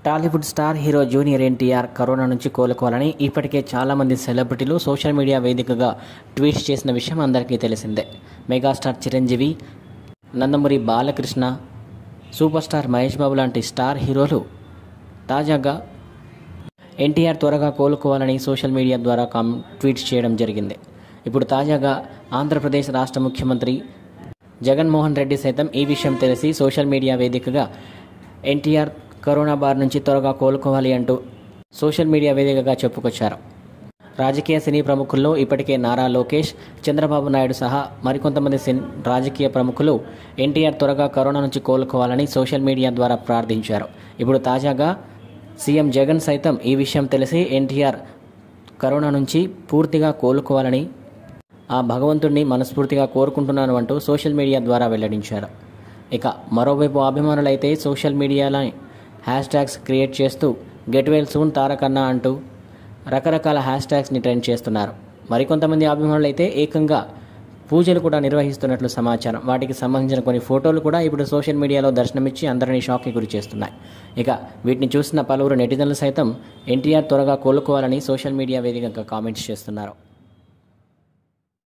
Tollywood star hero junior NTR corona నుంచి కోలుకోవాలని ఇప్పటికే చాలామంది సెలబ్రిటీలు సోషల్ మీడియా వేదికగా ట్వీట్స్ చేసిన విషయం అందరికీ తెలిసిందే megastar Chiranjeevi Nandamuri Balakrishna super star Mahesh Babu లాంటి స్టార్ హీరోలు తాజాగా ఎన్టీఆర్ త్వరగా కోలుకోవాలని సోషల్ మీడియా ద్వారా కామ్ ట్వీట్స్ చేయడం జరిగింది ఇప్పుడు తాజాగా ఆంధ్రప్రదేశ్ రాష్ట్ర ముఖ్యమంత్రి జగన్మోహన్ రెడ్డి సైతం ఈ విషయం తెలిసి సోషల్ మీడియా వేదికగా ఎన్టీఆర్ కరోనా బారి నుంచి త్వరగా కోలుకోవాలి అంటూ సోషల్ మీడియా వేదికగా చెప్పుకొచ్చారు రాజకీయ సినీ ప్రముఖుల్లో ఇప్పటికే నారా లోకేష్ చంద్రబాబు నాయుడు సహా మరికొంతమంది సిన్ రాజకీయ ప్రముఖులు ఎన్టీఆర్ త్వరగా కరోనా నుంచి కోలుకోవాలని సోషల్ మీడియా ద్వారా ప్రార్థించారు ఇప్పుడు తాజాగా సీఎం జగన్ సైతం ఈ విషయం తెలిసి ఎన్టీఆర్ కరోనా నుంచి పూర్తిగా కోలుకోవాలని ఆ భగవంతుడిని మనస్ఫూర్తిగా కోరుకుంటున్నాను అంటూ సోషల్ మీడియా ద్వారా వెల్లడించారు ఇక మరోవైపు అభిమానులైతే సోషల్ మీడియాలో హ్యాష్ ట్యాగ్స్ క్రియేట్ చేస్తూ గెట్ వెల్ సూన్ తారకన్నా అంటూ రకరకాల హ్యాష్ ట్యాగ్స్ని ట్రెండ్ చేస్తున్నారు మరికొంతమంది అభిమానులు అయితే ఏకంగా పూజలు కూడా నిర్వహిస్తున్నట్లు సమాచారం వాటికి సంబంధించిన కొన్ని ఫోటోలు కూడా ఇప్పుడు సోషల్ మీడియాలో దర్శనమిచ్చి అందరినీ షాక్కి గురి చేస్తున్నాయి ఇక వీటిని చూసిన పలువురు నెటిజన్లు సైతం ఎన్టీఆర్ త్వరగా కోలుకోవాలని సోషల్ మీడియా వేదికగా కామెంట్స్ చేస్తున్నారు